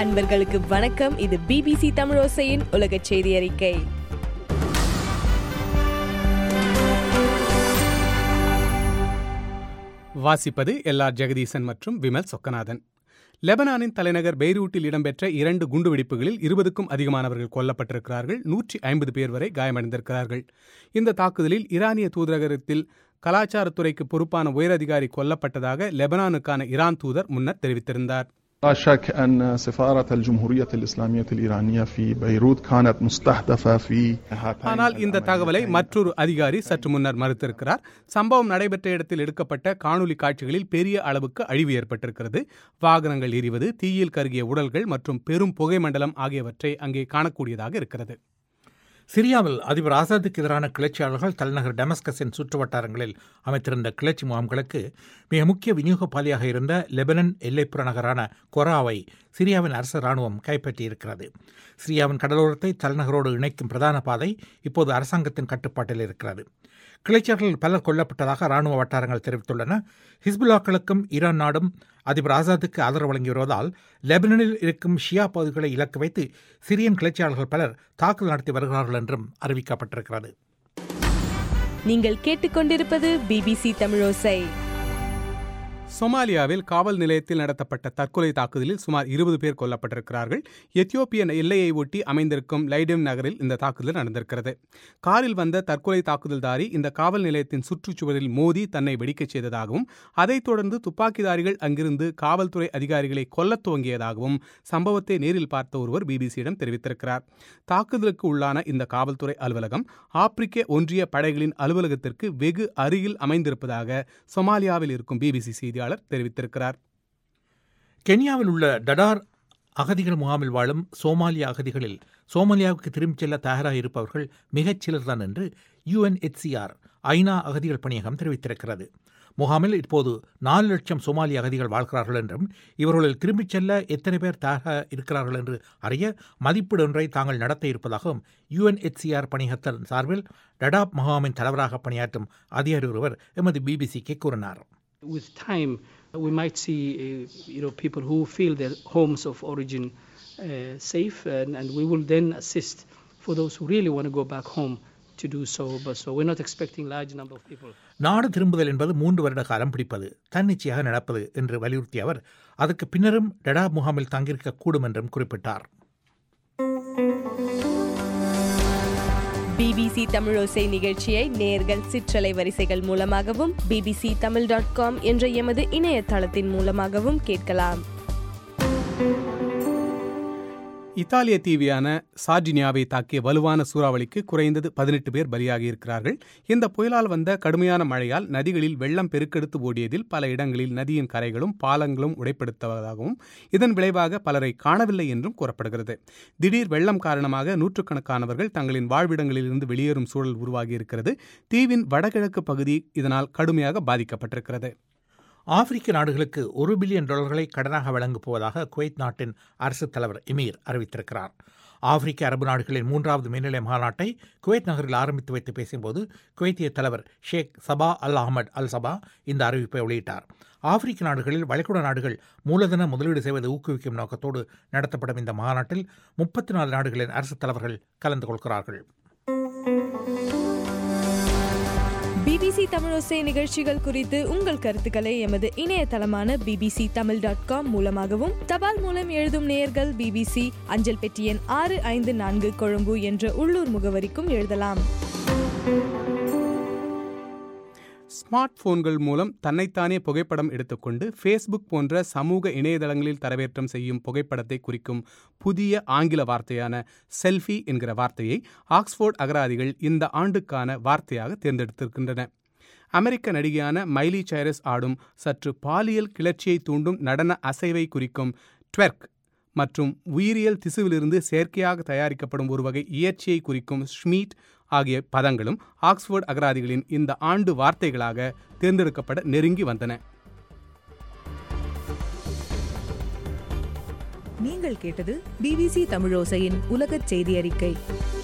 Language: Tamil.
அன்பர்களுக்கு வணக்கம் இது பிபிசி தமிழோசையின் உலக செய்தி அறிக்கை வாசிப்பது எல்ஆர் ஜெகதீசன் மற்றும் விமல் சொக்கநாதன் லெபனானின் தலைநகர் பெய்ரூட்டில் இடம்பெற்ற இரண்டு குண்டுவெடிப்புகளில் இருபதுக்கும் அதிகமானவர்கள் கொல்லப்பட்டிருக்கிறார்கள் நூற்றி ஐம்பது பேர் வரை காயமடைந்திருக்கிறார்கள் இந்த தாக்குதலில் ஈரானிய தூதரகத்தில் கலாச்சாரத்துறைக்கு பொறுப்பான உயரதிகாரி கொல்லப்பட்டதாக லெபனானுக்கான ஈரான் தூதர் முன்னர் தெரிவித்திருந்தார் لا شك أن سفارة الجمهورية الإسلامية الإيرانية في بيروت كانت مستهدفة في هاتين ஆனால் இந்த தகவலை மற்றொரு அதிகாரி சற்று முன்னர் மறுத்திருக்கிறார் சம்பவம் நடைபெற்ற இடத்தில் எடுக்கப்பட்ட காணொலி காட்சிகளில் பெரிய அளவுக்கு அழிவு ஏற்பட்டிருக்கிறது வாகனங்கள் எரிவது தீயில் கருகிய உடல்கள் மற்றும் பெரும் புகை மண்டலம் ஆகியவற்றை அங்கே காணக்கூடியதாக இருக்கிறது சிரியாவில் அதிபர் ஆசாத்துக்கு எதிரான கிளர்ச்சியாளர்கள் தலைநகர் டெமஸ்கஸின் சுற்று வட்டாரங்களில் அமைத்திருந்த கிளர்ச்சி முகாம்களுக்கு மிக முக்கிய விநியோக பாதையாக இருந்த லெபனன் எல்லைப்புற நகரான கொராவை சிரியாவின் அரசு ராணுவம் கைப்பற்றியிருக்கிறது சிரியாவின் கடலோரத்தை தலைநகரோடு இணைக்கும் பிரதான பாதை இப்போது அரசாங்கத்தின் கட்டுப்பாட்டில் இருக்கிறது கிளர்ச்சியாளர்கள் பலர் கொல்லப்பட்டதாக ராணுவ வட்டாரங்கள் தெரிவித்துள்ளன ஹிஸ்புல்லாக்களுக்கும் ஈரான் நாடும் அதிபர் ஆசாத்துக்கு ஆதரவு வழங்கி வருவதால் லெபனனில் இருக்கும் ஷியா பகுதிகளை இலக்கு வைத்து சிரியன் கிளர்ச்சியாளர்கள் பலர் தாக்குதல் நடத்தி வருகிறார்கள் என்றும் அறிவிக்கப்பட்டிருக்கிறது நீங்கள் கேட்டுக்கொண்டிருப்பது பிபிசி தமிழோசை சொமாலியாவில் காவல் நிலையத்தில் நடத்தப்பட்ட தற்கொலை தாக்குதலில் சுமார் இருபது பேர் கொல்லப்பட்டிருக்கிறார்கள் எத்தியோப்பிய எல்லையை ஒட்டி அமைந்திருக்கும் லைடெம் நகரில் இந்த தாக்குதல் நடந்திருக்கிறது காரில் வந்த தற்கொலை தாக்குதல்தாரி இந்த காவல் நிலையத்தின் சுற்றுச்சுவரில் மோதி தன்னை வெடிக்கச் செய்ததாகவும் அதைத் தொடர்ந்து துப்பாக்கிதாரிகள் அங்கிருந்து காவல்துறை அதிகாரிகளை கொல்லத் துவங்கியதாகவும் சம்பவத்தை நேரில் பார்த்த ஒருவர் பிபிசியிடம் தெரிவித்திருக்கிறார் தாக்குதலுக்கு உள்ளான இந்த காவல்துறை அலுவலகம் ஆப்பிரிக்க ஒன்றிய படைகளின் அலுவலகத்திற்கு வெகு அருகில் அமைந்திருப்பதாக சொமாலியாவில் இருக்கும் பிபிசி செய்தியாளர் தெரிவித்திருக்கிறார் கென்யாவில் உள்ள டடார் அகதிகள் முகாமில் வாழும் சோமாலிய அகதிகளில் சோமாலியாவுக்கு திரும்பிச் செல்ல தயாராக இருப்பவர்கள் மிகச் சிலர்தான் என்று யுஎன்ஹெச்சிஆர் ஐநா அகதிகள் பணியகம் தெரிவித்திருக்கிறது முகாமில் இப்போது நாலு லட்சம் சோமாலிய அகதிகள் வாழ்கிறார்கள் என்றும் இவர்களில் திரும்பிச் செல்ல எத்தனை பேர் தயாராக இருக்கிறார்கள் என்று அறிய மதிப்பீடு ஒன்றை தாங்கள் நடத்த இருப்பதாகவும் யுஎன்ஹெச்சிஆர் பணியகத்தின் சார்பில் டடாப் முகாமின் தலைவராக பணியாற்றும் அதிகாரி ஒருவர் எமது பிபிசிக்கு கூறினார் With time, we might see, uh, you know, people who feel their homes of origin uh, safe, and, and we will then assist for those who really want to go back home to do so. But so we're not expecting large number of people. நாடு திரும்புதல் என்பது மூன்று வருட காலம் பிடிப்பது தன்னிச்சையாக நடப்பது என்று வலியுறுத்திய அவர் அதற்கு பின்னரும் டடா முகாமில் தங்கியிருக்க கூடும் என்றும் குறிப்பிட்டார் பிபிசி தமிழோசை நிகழ்ச்சியை நேர்கள் சிற்றலை வரிசைகள் மூலமாகவும் பிபிசி தமிழ் டாட் காம் என்ற எமது இணையதளத்தின் மூலமாகவும் கேட்கலாம் இத்தாலிய தீவியான சார்டினியாவை தாக்கிய வலுவான சூறாவளிக்கு குறைந்தது பதினெட்டு பேர் பலியாகி இருக்கிறார்கள் இந்த புயலால் வந்த கடுமையான மழையால் நதிகளில் வெள்ளம் பெருக்கெடுத்து ஓடியதில் பல இடங்களில் நதியின் கரைகளும் பாலங்களும் உடைப்படுத்துவதாகவும் இதன் விளைவாக பலரை காணவில்லை என்றும் கூறப்படுகிறது திடீர் வெள்ளம் காரணமாக நூற்றுக்கணக்கானவர்கள் தங்களின் வாழ்விடங்களிலிருந்து வெளியேறும் சூழல் உருவாகி இருக்கிறது தீவின் வடகிழக்கு பகுதி இதனால் கடுமையாக பாதிக்கப்பட்டிருக்கிறது ஆப்பிரிக்க நாடுகளுக்கு ஒரு பில்லியன் டாலர்களை கடனாக வழங்கப் போவதாக குவைத் நாட்டின் அரசுத் தலைவர் எமீர் அறிவித்திருக்கிறார் ஆப்பிரிக்க அரபு நாடுகளின் மூன்றாவது மேல்நிலை மாநாட்டை குவைத் நகரில் ஆரம்பித்து வைத்து பேசும்போது குவைத்திய தலைவர் ஷேக் சபா அல் அஹமட் அல் சபா இந்த அறிவிப்பை வெளியிட்டார் ஆப்பிரிக்க நாடுகளில் வளைகுடா நாடுகள் மூலதன முதலீடு செய்வதை ஊக்குவிக்கும் நோக்கத்தோடு நடத்தப்படும் இந்த மாநாட்டில் முப்பத்தி நாலு நாடுகளின் அரசுத் தலைவர்கள் கலந்து கொள்கிறார்கள் பிபிசி தமிழோசை நிகழ்ச்சிகள் குறித்து உங்கள் கருத்துக்களை எமது இணையதளமான பிபிசி தமிழ் டாட் காம் மூலமாகவும் தபால் மூலம் எழுதும் நேயர்கள் பிபிசி அஞ்சல் பெட்டி எண் ஆறு ஐந்து நான்கு கொழும்பு என்ற உள்ளூர் முகவரிக்கும் எழுதலாம் ஸ்மார்ட் போன்கள் மூலம் தன்னைத்தானே புகைப்படம் எடுத்துக்கொண்டு ஃபேஸ்புக் போன்ற சமூக இணையதளங்களில் தரவேற்றம் செய்யும் புகைப்படத்தை குறிக்கும் புதிய ஆங்கில வார்த்தையான செல்ஃபி என்கிற வார்த்தையை ஆக்ஸ்போர்ட் அகராதிகள் இந்த ஆண்டுக்கான வார்த்தையாக தேர்ந்தெடுத்திருக்கின்றன அமெரிக்க நடிகையான மைலி சைரஸ் ஆடும் சற்று பாலியல் கிளர்ச்சியை தூண்டும் நடன அசைவை குறிக்கும் ட்வெர்க் மற்றும் உயிரியல் திசுவிலிருந்து செயற்கையாக தயாரிக்கப்படும் ஒரு வகை இயற்சியை குறிக்கும் ஸ்மீட் ஆகிய பதங்களும் ஆக்ஸ்போர்ட் அகராதிகளின் இந்த ஆண்டு வார்த்தைகளாக தேர்ந்தெடுக்கப்பட நெருங்கி வந்தன நீங்கள் கேட்டது பிபிசி தமிழோசையின் உலகச் செய்தி அறிக்கை